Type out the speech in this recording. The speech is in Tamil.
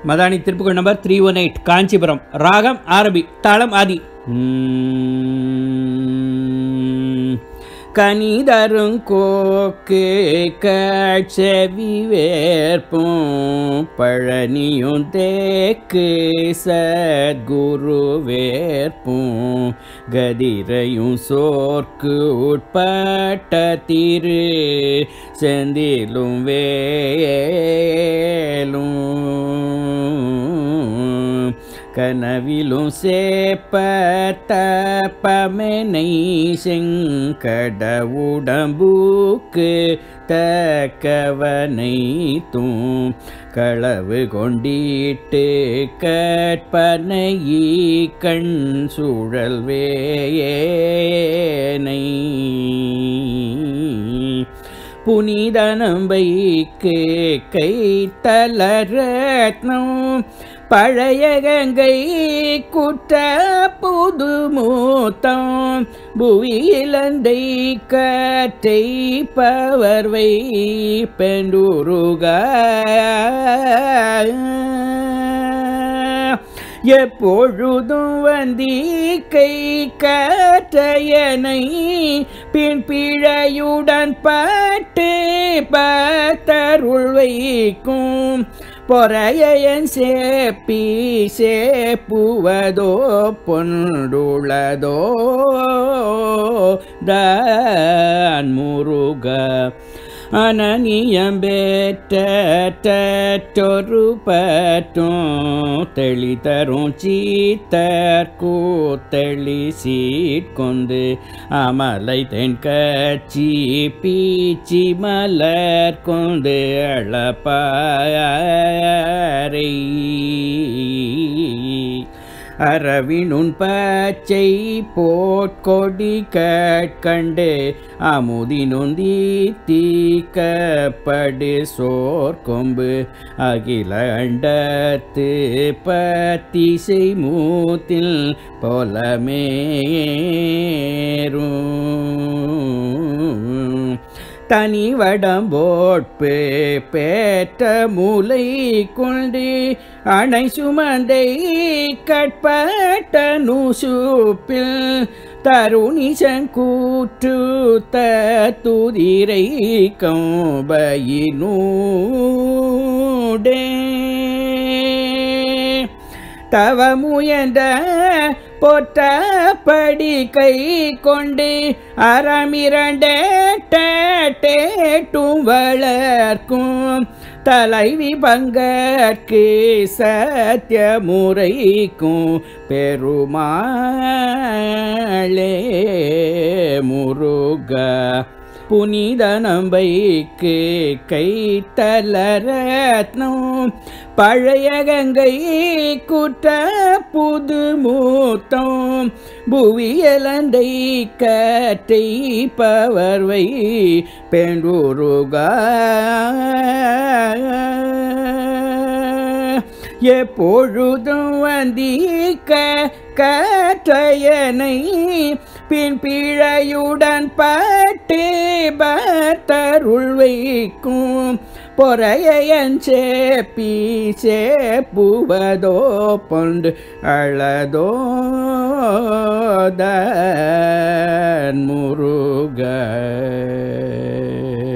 மதானி திருப்புகள் number three one eight Kanchipuram ராகம் ஆரபி தாளம் ஆதி உம். கனிதரும் கோக்கு காட்சவி வேற்பும் பழனியும் தேக்கு சத்குரு வேற்பும் கதிரையும் சோர்க்கு உட்பட்ட திரு செந்திலும் வேலும் கனவிலும் சேப்பத்த பமெனை செங்கட உடம்புக்கு தக்கவனை தூம் களவு கொண்டிட்டு கற்பனையி கண் சுழல் வேனை புனித நம்பைக்கு கை தலரத்னம் பழைய கங்கை குற்ற புது மூத்தம் புவியிலந்தை காற்றை பவர்வை பெண்டுருக எப்பொழுதும் வந்தி கை காற்றையனை பின் பிழையுடன் பட்டு பத்தருள் வைக்கும் பொறையன் சேப்பி சேப்புவதோ பொன்றுளதோ தான் முருக அனனியம் பெற்றொரு பற்றும் தெளி தரும் சீத்தர் கூத்தளி சீட்கொண்டு அமலை தென் கட்சி பீச்சி மலர் கொண்டு அளப்பாரை அரவினுன் பச்சை போட்கொடி கண்டு அமுதினுந்தி தீக்கப்படு சோர் கொம்பு அகில அண்டத்து பத்திசை மூத்தில் பொலமேரும் தனி வடம்போட்பு பேற்ற மூலை கொண்டு அணை சுமந்தை கட்பட்ட நூசுப்பில் தருணி சங்கூற்று துதிரை கம்பையினூடே தவமுயன்ற பொற்றப்படி கை கொண்டு அறமிரண்டேட்டும் வளர்க்கும் தலைவி பங்கற்கு சத்திய முறைக்கும் பெருமாளே முருகா புனித நம்பைக்கு கை தலரத்னம் பழைய கங்கை குற்ற புது மூத்தம் புவியலந்தை காற்றை பவர்வை பெண்டுருகா எப்பொழுதும் வந்திக்க காற்றையனை பின் பிழையுடன் பட்டு பத்தருள் வைக்கும் பொறையன் சேப்பி சேப்புவதோ பொண்டு அழதோ முருக